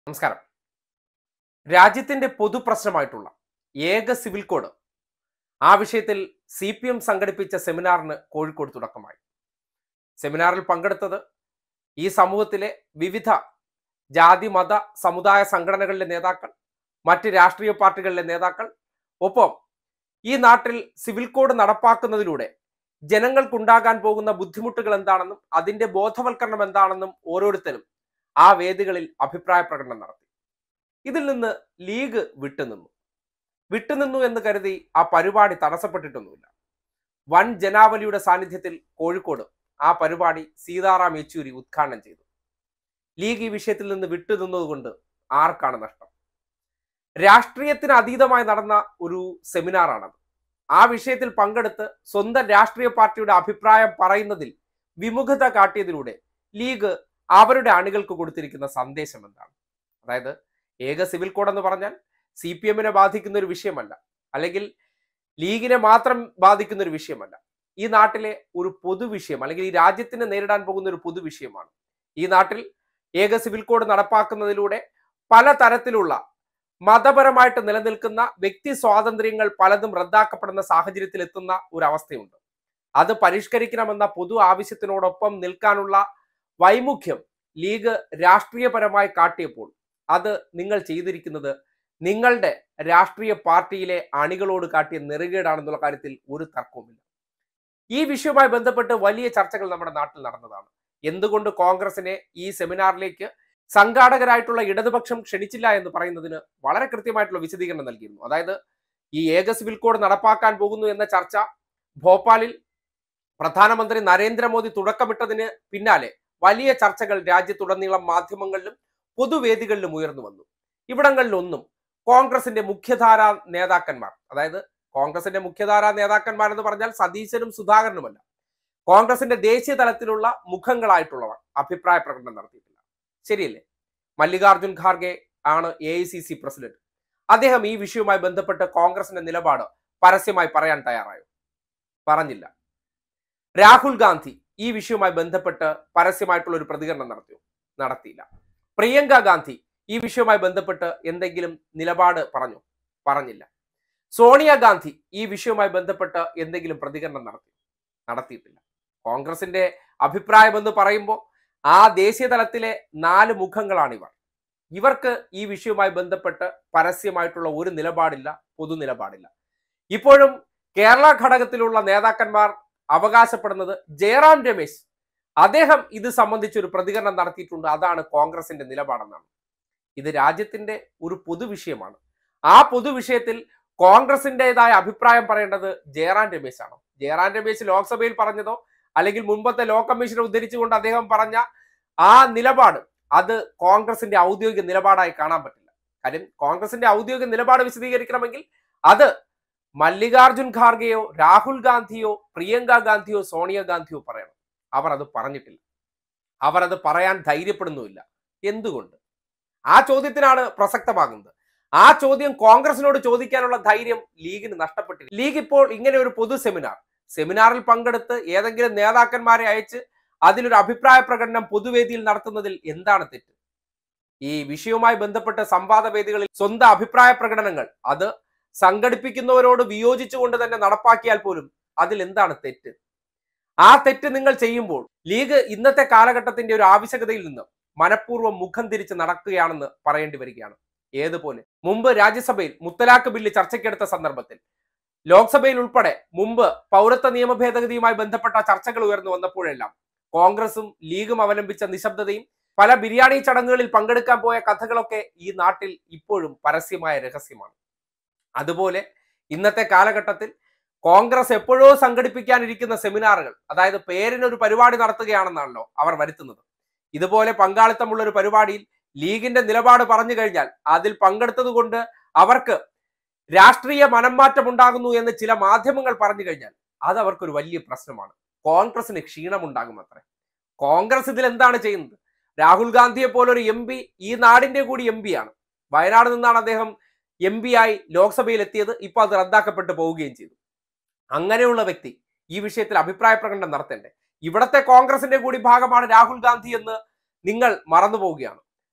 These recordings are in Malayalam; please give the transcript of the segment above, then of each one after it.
നമസ്കാരം രാജ്യത്തിന്റെ പൊതുപ്രശ്നമായിട്ടുള്ള ഏക സിവിൽ കോഡ് ആ വിഷയത്തിൽ സി പി എം സംഘടിപ്പിച്ച സെമിനാറിന് കോഴിക്കോട് തുടക്കമായി സെമിനാറിൽ പങ്കെടുത്തത് ഈ സമൂഹത്തിലെ വിവിധ ജാതി മത സമുദായ സംഘടനകളിലെ നേതാക്കൾ മറ്റ് രാഷ്ട്രീയ പാർട്ടികളിലെ നേതാക്കൾ ഒപ്പം ഈ നാട്ടിൽ സിവിൽ കോഡ് നടപ്പാക്കുന്നതിലൂടെ ജനങ്ങൾക്കുണ്ടാകാൻ പോകുന്ന ബുദ്ധിമുട്ടുകൾ എന്താണെന്നും അതിന്റെ ബോധവൽക്കരണം എന്താണെന്നും ഓരോരുത്തരും ആ വേദികളിൽ അഭിപ്രായ പ്രകടനം നടത്തി ഇതിൽ നിന്ന് ലീഗ് വിട്ടുനിന്നു വിട്ടുനിന്നു എന്ന് കരുതി ആ പരിപാടി തടസ്സപ്പെട്ടിട്ടൊന്നുമില്ല വൻ ജനാവലിയുടെ സാന്നിധ്യത്തിൽ കോഴിക്കോട് ആ പരിപാടി സീതാറാം യെച്ചൂരി ഉദ്ഘാടനം ചെയ്തു ലീഗ് ഈ വിഷയത്തിൽ നിന്ന് വിട്ടുനിന്നതുകൊണ്ട് ആർക്കാണ് നഷ്ടം രാഷ്ട്രീയത്തിന് അതീതമായി നടന്ന ഒരു സെമിനാറാണത് ആ വിഷയത്തിൽ പങ്കെടുത്ത് സ്വന്തം രാഷ്ട്രീയ പാർട്ടിയുടെ അഭിപ്രായം പറയുന്നതിൽ വിമുഖത കാട്ടിയതിലൂടെ ലീഗ് അവരുടെ അണികൾക്ക് കൊടുത്തിരിക്കുന്ന സന്ദേശം എന്താണ് അതായത് ഏക സിവിൽ കോഡ് എന്ന് പറഞ്ഞാൽ സി പി എമ്മിനെ ബാധിക്കുന്ന ഒരു വിഷയമല്ല അല്ലെങ്കിൽ ലീഗിനെ മാത്രം ബാധിക്കുന്ന ഒരു വിഷയമല്ല ഈ നാട്ടിലെ ഒരു പൊതുവിഷയം അല്ലെങ്കിൽ ഈ രാജ്യത്തിന് നേരിടാൻ പോകുന്ന ഒരു പൊതുവിഷയമാണ് ഈ നാട്ടിൽ ഏക സിവിൽ കോഡ് നടപ്പാക്കുന്നതിലൂടെ പല തരത്തിലുള്ള മതപരമായിട്ട് നിലനിൽക്കുന്ന വ്യക്തി സ്വാതന്ത്ര്യങ്ങൾ പലതും റദ്ദാക്കപ്പെടുന്ന സാഹചര്യത്തിൽ എത്തുന്ന ഒരു അവസ്ഥയുണ്ട് അത് പരിഷ്കരിക്കണമെന്ന പൊതു ആവശ്യത്തിനോടൊപ്പം നിൽക്കാനുള്ള വൈമുഖ്യം ലീഗ് രാഷ്ട്രീയപരമായി കാട്ടിയപ്പോൾ അത് നിങ്ങൾ ചെയ്തിരിക്കുന്നത് നിങ്ങളുടെ രാഷ്ട്രീയ പാർട്ടിയിലെ അണികളോട് കാട്ടിയ നെറുകേടാണെന്നുള്ള കാര്യത്തിൽ ഒരു തർക്കവുമില്ല ഈ വിഷയവുമായി ബന്ധപ്പെട്ട് വലിയ ചർച്ചകൾ നമ്മുടെ നാട്ടിൽ നടന്നതാണ് എന്തുകൊണ്ട് കോൺഗ്രസിനെ ഈ സെമിനാറിലേക്ക് സംഘാടകരായിട്ടുള്ള ഇടതുപക്ഷം ക്ഷണിച്ചില്ല എന്ന് പറയുന്നതിന് വളരെ കൃത്യമായിട്ടുള്ള വിശദീകരണം നൽകിയിരുന്നു അതായത് ഈ ഏക സിവിൽ കോഡ് നടപ്പാക്കാൻ പോകുന്നു എന്ന ചർച്ച ഭോപ്പാലിൽ പ്രധാനമന്ത്രി നരേന്ദ്രമോദി തുടക്കമിട്ടതിന് പിന്നാലെ വലിയ ചർച്ചകൾ രാജ്യത്തുടനീളം മാധ്യമങ്ങളിലും പൊതുവേദികളിലും ഉയർന്നു വന്നു ഇവിടങ്ങളിലൊന്നും കോൺഗ്രസിന്റെ മുഖ്യധാരാ നേതാക്കന്മാർ അതായത് കോൺഗ്രസിന്റെ മുഖ്യധാരാ നേതാക്കന്മാർ എന്ന് പറഞ്ഞാൽ സതീശനും സുധാകരനുമല്ല കോൺഗ്രസിന്റെ ദേശീയ തലത്തിലുള്ള മുഖങ്ങളായിട്ടുള്ളവർ അഭിപ്രായ പ്രകടനം നടത്തിയിട്ടില്ല ശരിയല്ലേ മല്ലികാർജുൻ ഖാർഗെ ആണ് A I C C president അദ്ദേഹം ഈ വിഷയവുമായി ബന്ധപ്പെട്ട് കോൺഗ്രസിന്റെ നിലപാട് പരസ്യമായി പറയാൻ തയ്യാറായോ പറഞ്ഞില്ല രാഹുൽ ഗാന്ധി ഈ വിഷയവുമായി ബന്ധപ്പെട്ട് പരസ്യമായിട്ടുള്ള ഒരു പ്രതികരണം നടത്തിയോ നടത്തിയില്ല പ്രിയങ്ക ഗാന്ധി ഈ വിഷയവുമായി ബന്ധപ്പെട്ട് എന്തെങ്കിലും നിലപാട് പറഞ്ഞു പറഞ്ഞില്ല സോണിയാഗാന്ധി ഈ വിഷയവുമായി ബന്ധപ്പെട്ട് എന്തെങ്കിലും പ്രതികരണം നടത്തി നടത്തിയിട്ടില്ല കോൺഗ്രസിന്റെ അഭിപ്രായം എന്ന് പറയുമ്പോൾ ആ ദേശീയ തലത്തിലെ നാല് മുഖങ്ങളാണ് ഇവർ ഇവർക്ക് ഈ വിഷയവുമായി ബന്ധപ്പെട്ട് പരസ്യമായിട്ടുള്ള ഒരു നിലപാടില്ല പൊതു നിലപാടില്ല ഇപ്പോഴും കേരള ഘടകത്തിലുള്ള നേതാക്കന്മാർ അവകാശപ്പെടുന്നത് ജയറാം രമേശ് അദ്ദേഹം ഇത് സംബന്ധിച്ച് ഒരു പ്രതികരണം നടത്തിയിട്ടുണ്ട് അതാണ് കോൺഗ്രസിന്റെ നിലപാടെന്നാണ് ഇത് രാജ്യത്തിന്റെ ഒരു പൊതുവിഷയമാണ് ആ പൊതുവിഷയത്തിൽ കോൺഗ്രസിൻ്റെതായ അഭിപ്രായം പറയേണ്ടത് ജയറാം രമേശ് ആണോ ജയറാം രമേശ് ലോക്സഭയിൽ പറഞ്ഞതോ അല്ലെങ്കിൽ മുമ്പത്തെ ലോ കമ്മീഷനെ ഉദ്ധരിച്ചുകൊണ്ട് അദ്ദേഹം പറഞ്ഞ ആ നിലപാട് അത് കോൺഗ്രസിന്റെ ഔദ്യോഗിക നിലപാടായി കാണാൻ പറ്റില്ല കാര്യം കോൺഗ്രസിന്റെ ഔദ്യോഗിക നിലപാട് വിശദീകരിക്കണമെങ്കിൽ അത് മല്ലികാർജുൻ ഖാർഗെയോ രാഹുൽ ഗാന്ധിയോ പ്രിയങ്ക ഗാന്ധിയോ സോണിയാഗാന്ധിയോ പറയണം അവർ അത് പറഞ്ഞിട്ടില്ല അവർ അത് പറയാൻ ധൈര്യപ്പെടുന്നുമില്ല എന്തുകൊണ്ട് ആ ചോദ്യത്തിനാണ് പ്രസക്തമാകുന്നത് ആ ചോദ്യം കോൺഗ്രസിനോട് ചോദിക്കാനുള്ള ധൈര്യം ലീഗിന് നഷ്ടപ്പെട്ടില്ല ലീഗ് ഇപ്പോൾ ഇങ്ങനെ ഒരു പൊതു സെമിനാർ സെമിനാറിൽ പങ്കെടുത്ത് ഏതെങ്കിലും നേതാക്കന്മാരെ അയച്ച് അതിലൊരു അഭിപ്രായ പ്രകടനം പൊതുവേദിയിൽ നടത്തുന്നതിൽ എന്താണ് തെറ്റ് ഈ വിഷയവുമായി ബന്ധപ്പെട്ട സംവാദ വേദികളിൽ സ്വന്തം അഭിപ്രായ പ്രകടനങ്ങൾ അത് സംഘടിപ്പിക്കുന്നവരോട് വിയോജിച്ചുകൊണ്ട് തന്നെ നടപ്പാക്കിയാൽ പോലും അതിൽ എന്താണ് തെറ്റ് ആ തെറ്റ് നിങ്ങൾ ചെയ്യുമ്പോൾ ലീഗ് ഇന്നത്തെ കാലഘട്ടത്തിന്റെ ഒരു ആവശ്യകതയിൽ നിന്ന് മനഃപൂർവ്വം മുഖം തിരിച്ച് നടക്കുകയാണെന്ന് പറയേണ്ടി വരികയാണ് ഏതുപോലെ മുമ്പ് രാജ്യസഭയിൽ മുത്തലാഖ് ബില്ല് ചർച്ചയ്ക്കെടുത്ത സന്ദർഭത്തിൽ ലോക്സഭയിൽ ഉൾപ്പെടെ മുമ്പ് പൗരത്വ നിയമ ഭേദഗതിയുമായി ബന്ധപ്പെട്ട ചർച്ചകൾ ഉയർന്നു വന്നപ്പോഴെല്ലാം കോൺഗ്രസും ലീഗും അവലംബിച്ച നിശബ്ദതയും പല ബിരിയാണി ചടങ്ങുകളിൽ പങ്കെടുക്കാൻ പോയ കഥകളൊക്കെ ഈ നാട്ടിൽ ഇപ്പോഴും പരസ്യമായ രഹസ്യമാണ് അതുപോലെ ഇന്നത്തെ കാലഘട്ടത്തിൽ കോൺഗ്രസ് എപ്പോഴോ സംഘടിപ്പിക്കാനിരിക്കുന്ന സെമിനാറുകൾ അതായത് പേരിനൊരു പരിപാടി നടത്തുകയാണെന്നാണല്ലോ അവർ വരുത്തുന്നത് ഇതുപോലെ പങ്കാളിത്തമുള്ള ഒരു പരിപാടിയിൽ ലീഗിന്റെ നിലപാട് പറഞ്ഞു കഴിഞ്ഞാൽ അതിൽ പങ്കെടുത്തത് കൊണ്ട് അവർക്ക് രാഷ്ട്രീയ മനംമാറ്റം ഉണ്ടാകുന്നു എന്ന് ചില മാധ്യമങ്ങൾ പറഞ്ഞു കഴിഞ്ഞാൽ അത് അവർക്കൊരു വലിയ പ്രശ്നമാണ് കോൺഗ്രസിന് ക്ഷീണമുണ്ടാകും അത്രേ കോൺഗ്രസ് ഇതിൽ എന്താണ് ചെയ്യുന്നത് രാഹുൽ ഗാന്ധിയെ പോലൊരു എം പി ഈ നാടിന്റെ കൂടി എം ആണ് വയനാട് നിന്നാണ് അദ്ദേഹം എം പി ആയി ലോക്സഭയിൽ എത്തിയത് ഇപ്പൊ അത് റദ്ദാക്കപ്പെട്ടു പോവുകയും ചെയ്തു അങ്ങനെയുള്ള വ്യക്തി ഈ വിഷയത്തിൽ അഭിപ്രായ പ്രകടനം നടത്തേണ്ടേ ഇവിടത്തെ കോൺഗ്രസിന്റെ കൂടി ഭാഗമാണ് രാഹുൽ ഗാന്ധി എന്ന് നിങ്ങൾ മറന്നു പോവുകയാണ്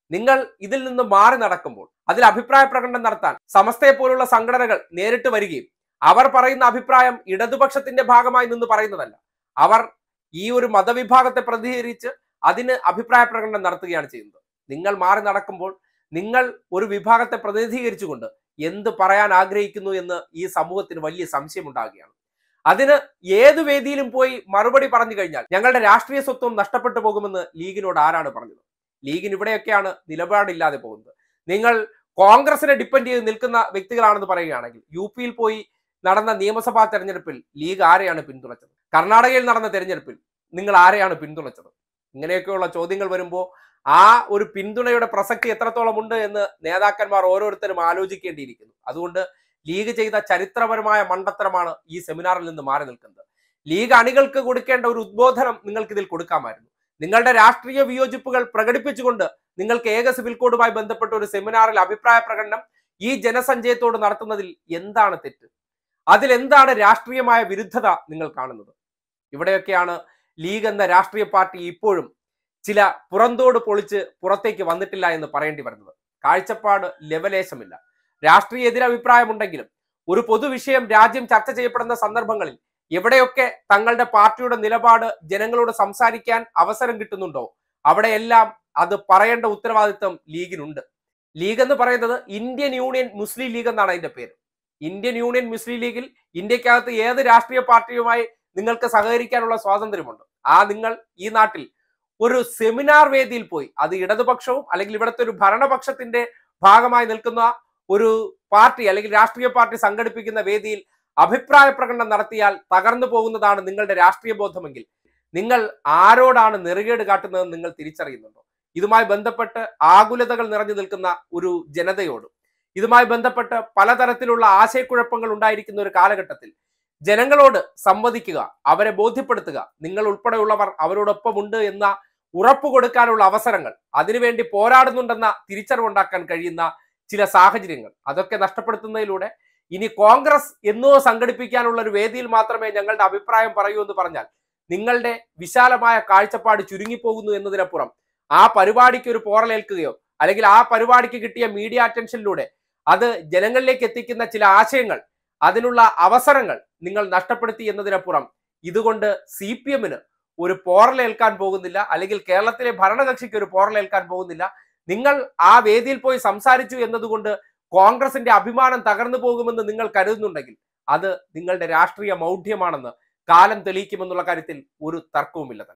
നിങ്ങൾ ഇതിൽ നിന്ന് മാറി നടക്കുമ്പോൾ അതിൽ അഭിപ്രായ പ്രകടനം നടത്താൻ സമസ്തയെ പോലുള്ള സംഘടനകൾ നേരിട്ട് വരികയും അവർ പറയുന്ന അഭിപ്രായം ഇടതുപക്ഷത്തിന്റെ ഭാഗമായി നിന്ന് പറയുന്നതല്ല അവർ ഈ ഒരു മതവിഭാഗത്തെ പ്രതികരിച്ച് അതിന് അഭിപ്രായ പ്രകടനം നടത്തുകയാണ് ചെയ്യുന്നത് നിങ്ങൾ മാറി നടക്കുമ്പോൾ നിങ്ങൾ ഒരു വിഭാഗത്തെ പ്രതിനിധീകരിച്ചുകൊണ്ട് എന്ത് പറയാൻ ആഗ്രഹിക്കുന്നു എന്ന് ഈ സമൂഹത്തിന് വലിയ സംശയം ഉണ്ടാകുകയാണ് അതിന് ഏത് വേദിയിലും പോയി മറുപടി പറഞ്ഞു കഴിഞ്ഞാൽ ഞങ്ങളുടെ രാഷ്ട്രീയ സ്വത്വം നഷ്ടപ്പെട്ടു പോകുമെന്ന് ലീഗിനോട് ആരാണ് പറഞ്ഞത് ലീഗിന് ഇവിടെയൊക്കെയാണ് നിലപാടില്ലാതെ പോകുന്നത് നിങ്ങൾ കോൺഗ്രസിനെ ഡിപ്പെൻഡ് ചെയ്ത് നിൽക്കുന്ന വ്യക്തികളാണെന്ന് പറയുകയാണെങ്കിൽ യു പിയിൽ പോയി നടന്ന നിയമസഭാ തെരഞ്ഞെടുപ്പിൽ ലീഗ് ആരെയാണ് പിന്തുണച്ചത് കർണാടകയിൽ നടന്ന തെരഞ്ഞെടുപ്പിൽ നിങ്ങൾ ആരെയാണ് പിന്തുണച്ചത് ഇങ്ങനെയൊക്കെയുള്ള ചോദ്യങ്ങൾ വരുമ്പോൾ ആ ഒരു പിന്തുണയുടെ പ്രസക്തി എത്രത്തോളം ഉണ്ട് എന്ന് നേതാക്കന്മാർ ഓരോരുത്തരും ആലോചിക്കേണ്ടിയിരിക്കുന്നു അതുകൊണ്ട് ലീഗ് ചെയ്ത ചരിത്രപരമായ മണ്ടത്തരമാണ് ഈ സെമിനാറിൽ നിന്ന് മാറി നിൽക്കുന്നത് ലീഗ് അണികൾക്ക് കൊടുക്കേണ്ട ഒരു ഉദ്ബോധനം നിങ്ങൾക്ക് ഇതിൽ കൊടുക്കാമായിരുന്നു നിങ്ങളുടെ രാഷ്ട്രീയ വിയോജിപ്പുകൾ പ്രകടിപ്പിച്ചുകൊണ്ട് നിങ്ങൾക്ക് ഏക സിവിൽ കോഡുമായി ബന്ധപ്പെട്ട ഒരു സെമിനാറിൽ അഭിപ്രായ പ്രകടനം ഈ ജനസഞ്ചയത്തോട് നടത്തുന്നതിൽ എന്താണ് തെറ്റ് അതിൽ എന്താണ് രാഷ്ട്രീയമായ വിരുദ്ധത നിങ്ങൾ കാണുന്നത് ഇവിടെയൊക്കെയാണ് ലീഗ് എന്ന രാഷ്ട്രീയ പാർട്ടി ഇപ്പോഴും ചില പുറന്തോട് പൊളിച്ച് പുറത്തേക്ക് വന്നിട്ടില്ല എന്ന് പറയേണ്ടി വരുന്നത് കാഴ്ചപ്പാട് ലെവലേശമില്ല രാഷ്ട്രീയ എതിരഭിപ്രായമുണ്ടെങ്കിലും ഒരു പൊതുവിഷയം രാജ്യം ചർച്ച ചെയ്യപ്പെടുന്ന സന്ദർഭങ്ങളിൽ എവിടെയൊക്കെ തങ്ങളുടെ പാർട്ടിയുടെ നിലപാട് ജനങ്ങളോട് സംസാരിക്കാൻ അവസരം കിട്ടുന്നുണ്ടോ അവിടെയെല്ലാം അത് പറയേണ്ട ഉത്തരവാദിത്വം ലീഗിനുണ്ട് ലീഗ് എന്ന് പറയുന്നത് ഇന്ത്യൻ യൂണിയൻ മുസ്ലിം ലീഗ് എന്നാണ് അതിന്റെ പേര് ഇന്ത്യൻ യൂണിയൻ മുസ്ലിം ലീഗിൽ ഇന്ത്യക്കകത്ത് ഏത് രാഷ്ട്രീയ പാർട്ടിയുമായി നിങ്ങൾക്ക് സഹകരിക്കാനുള്ള സ്വാതന്ത്ര്യമുണ്ട് ആ നിങ്ങൾ ഈ നാട്ടിൽ ഒരു സെമിനാർ വേദിയിൽ പോയി അത് ഇടതുപക്ഷവും അല്ലെങ്കിൽ ഇവിടുത്തെ ഒരു ഭരണപക്ഷത്തിന്റെ ഭാഗമായി നിൽക്കുന്ന ഒരു പാർട്ടി അല്ലെങ്കിൽ രാഷ്ട്രീയ പാർട്ടി സംഘടിപ്പിക്കുന്ന വേദിയിൽ അഭിപ്രായ പ്രകടനം നടത്തിയാൽ തകർന്നു പോകുന്നതാണ് നിങ്ങളുടെ രാഷ്ട്രീയ ബോധമെങ്കിൽ നിങ്ങൾ ആരോടാണ് നെറുകേട് കാട്ടുന്നതെന്ന് നിങ്ങൾ തിരിച്ചറിയുന്നുണ്ടോ ഇതുമായി ബന്ധപ്പെട്ട് ആകുലതകൾ നിറഞ്ഞു നിൽക്കുന്ന ഒരു ജനതയോടും ഇതുമായി ബന്ധപ്പെട്ട് പലതരത്തിലുള്ള ആശയക്കുഴപ്പങ്ങൾ ഉണ്ടായിരിക്കുന്ന ഒരു കാലഘട്ടത്തിൽ ജനങ്ങളോട് സംവദിക്കുക അവരെ ബോധ്യപ്പെടുത്തുക നിങ്ങൾ ഉൾപ്പെടെയുള്ളവർ അവരോടൊപ്പമുണ്ട് എന്ന ഉറപ്പ് കൊടുക്കാനുള്ള അവസരങ്ങൾ അതിനുവേണ്ടി പോരാടുന്നുണ്ടെന്ന തിരിച്ചറിവുണ്ടാക്കാൻ കഴിയുന്ന ചില സാഹചര്യങ്ങൾ അതൊക്കെ നഷ്ടപ്പെടുത്തുന്നതിലൂടെ ഇനി കോൺഗ്രസ് എന്നോ സംഘടിപ്പിക്കാനുള്ള ഒരു വേദിയിൽ മാത്രമേ ഞങ്ങളുടെ അഭിപ്രായം പറയൂ എന്ന് പറഞ്ഞാൽ നിങ്ങളുടെ വിശാലമായ കാഴ്ചപ്പാട് ചുരുങ്ങിപ്പോകുന്നു എന്നതിനപ്പുറം ആ പരിപാടിക്ക് ഒരു പോറലേൽക്കുകയോ അല്ലെങ്കിൽ ആ പരിപാടിക്ക് കിട്ടിയ മീഡിയ അറ്റൻഷനിലൂടെ അത് ജനങ്ങളിലേക്ക് എത്തിക്കുന്ന ചില ആശയങ്ങൾ അതിനുള്ള അവസരങ്ങൾ നിങ്ങൾ നഷ്ടപ്പെടുത്തി എന്നതിനപ്പുറം ഇതുകൊണ്ട് സി പി എമ്മിന് ഒരു പോറലേൽക്കാൻ പോകുന്നില്ല അല്ലെങ്കിൽ കേരളത്തിലെ ഭരണകക്ഷിക്ക് ഒരു പോറലേൽക്കാൻ പോകുന്നില്ല നിങ്ങൾ ആ വേദിയിൽ പോയി സംസാരിച്ചു എന്നതുകൊണ്ട് കോൺഗ്രസിന്റെ അഭിമാനം തകർന്നു പോകുമെന്ന് നിങ്ങൾ കരുതുന്നുണ്ടെങ്കിൽ അത് നിങ്ങളുടെ രാഷ്ട്രീയ മൗഢ്യമാണെന്ന് കാലം തെളിയിക്കുമെന്നുള്ള കാര്യത്തിൽ ഒരു തർക്കവുമില്ല തന്നെ